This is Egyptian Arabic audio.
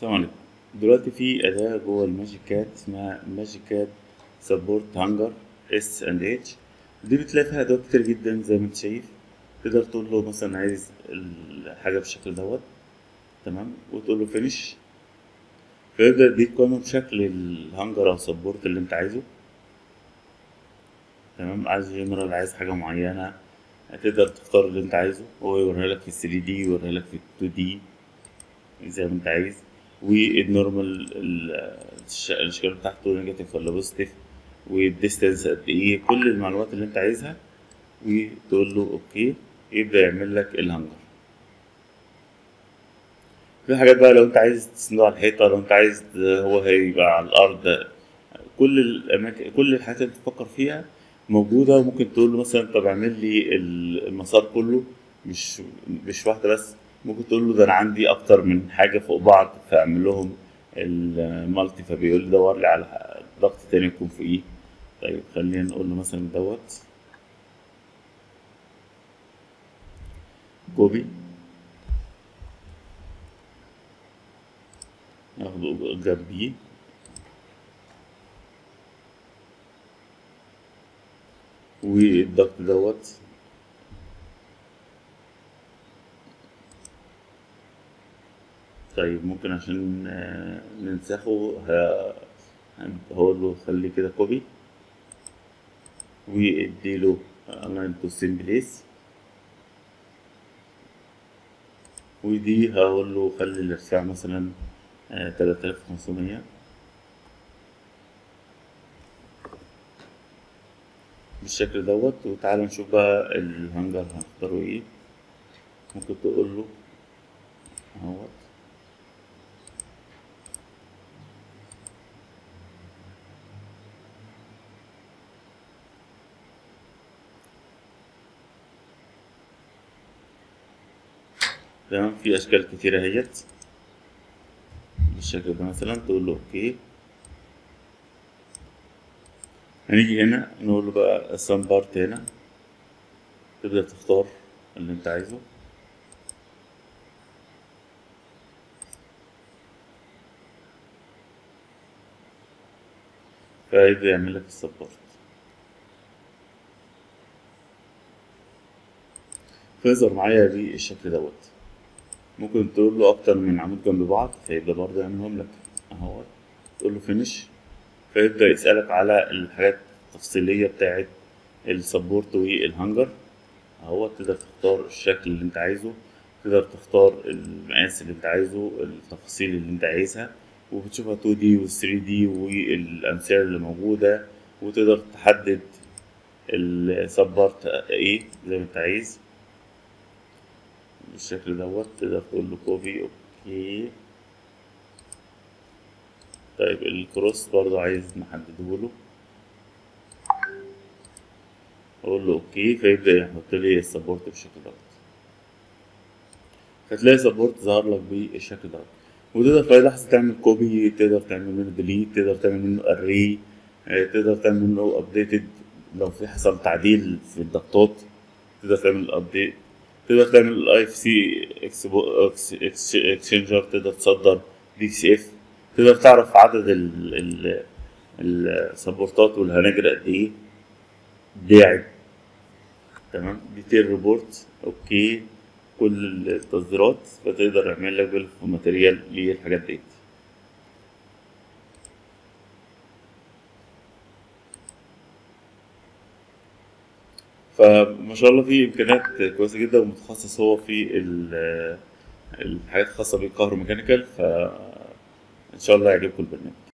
السلام عليكم دلوقتي في أداة جوه الماجيك كات اسمها ماجيك كات سبورت هانجر اس اند اتش دي بتلاقي فيها أدوات كتير جدا زي ما انت شايف تقدر تقول له مثلا عايز الحاجة بالشكل دوت تمام وتقول له فينيش فيبدأ يديك قائمة بشكل الهانجر أو سبورت اللي انت عايزه تمام عايز جنرال عايز حاجة معينة تقدر تختار اللي انت عايزه هو يوريها لك في 3 دي يوريها لك في 2 دي زي ما انت عايز والنورمال الاشكال بتاعته نيجاتيف ولا بوزيتيف والديستانس قد ايه كل المعلومات اللي انت عايزها وتقول له اوكي يبدا يعمل لك الهانجر في حاجات بقى لو انت عايز تسنده على الحيطه لو انت عايز هو هيبقى على الارض كل الاماكن كل الحاجات اللي تفكر فيها موجوده وممكن تقول له مثلا طب اعمل لي المسار كله مش مش واحده بس ممكن تقول له ده انا عندي اكتر من حاجه فوق بعض فاعمل لهم المالتي فبيقول لي دور لي على ضغط تاني يكون فوقيه طيب خلينا نقول له مثلا دوت كوبي اخده جنبيه والضغط دوت طيب ممكن عشان ننسخه هقول له خليه كده كوبي واديله الاين تو سيم بليس ودي هقول له خلي الارتفاع مثلا تلاتة آلاف وخمسمية بالشكل دوت وتعالى نشوف بقى الهانجر هنختاره ايه ممكن تقول له اهوت تمام في اشكال كتيره اهيت بالشكل ده مثلا تقول له اوكي هنيجي هنا نقول له بقى السام بارت هنا تبدا تختار اللي انت عايزه فيبدا يعمل لك السبورت فيظهر معايا بالشكل دوت ممكن تقول له اكتر من عمود جنب بعض فيبدا برضه يعملهم لك اهو تقول له فينش فيبدا يسالك على الحاجات التفصيليه بتاعه السبورت والهانجر اهو تقدر تختار الشكل اللي انت عايزه تقدر تختار المقاس اللي انت عايزه التفاصيل اللي انت عايزها وبتشوفها 2 دي و 3 دي والامثله اللي موجوده وتقدر تحدد السبورت ايه زي ما انت عايز بالشكل دوت تقدر تقول له كوبي اوكي طيب الكروس برضو عايز نحدده له اقول له اوكي فيبدا يحط لي السبورت بالشكل دوت هتلاقي سبورت ظهر لك بالشكل دوت وتقدر في اي لحظه تعمل كوبي تقدر تعمل منه ديليت تقدر تعمل منه اري تقدر تعمل منه ابديتد لو في حصل تعديل في الضغطات تقدر تعمل ابديت تقدر تعمل الاي اف سي اكسشينجر تقدر تصدر دي سي اف تقدر تعرف عدد السبورتات والهناجر قد ايه داعي تمام ديتيل ريبورت اوكي كل التصديرات فتقدر يعمل لك بيل ماتيريال للحاجات ديت فما شاء الله في امكانيات كويسه جدا ومتخصص هو في الحاجات الخاصه بالكهروميكانيكال فان شاء الله يعجبكم البرنامج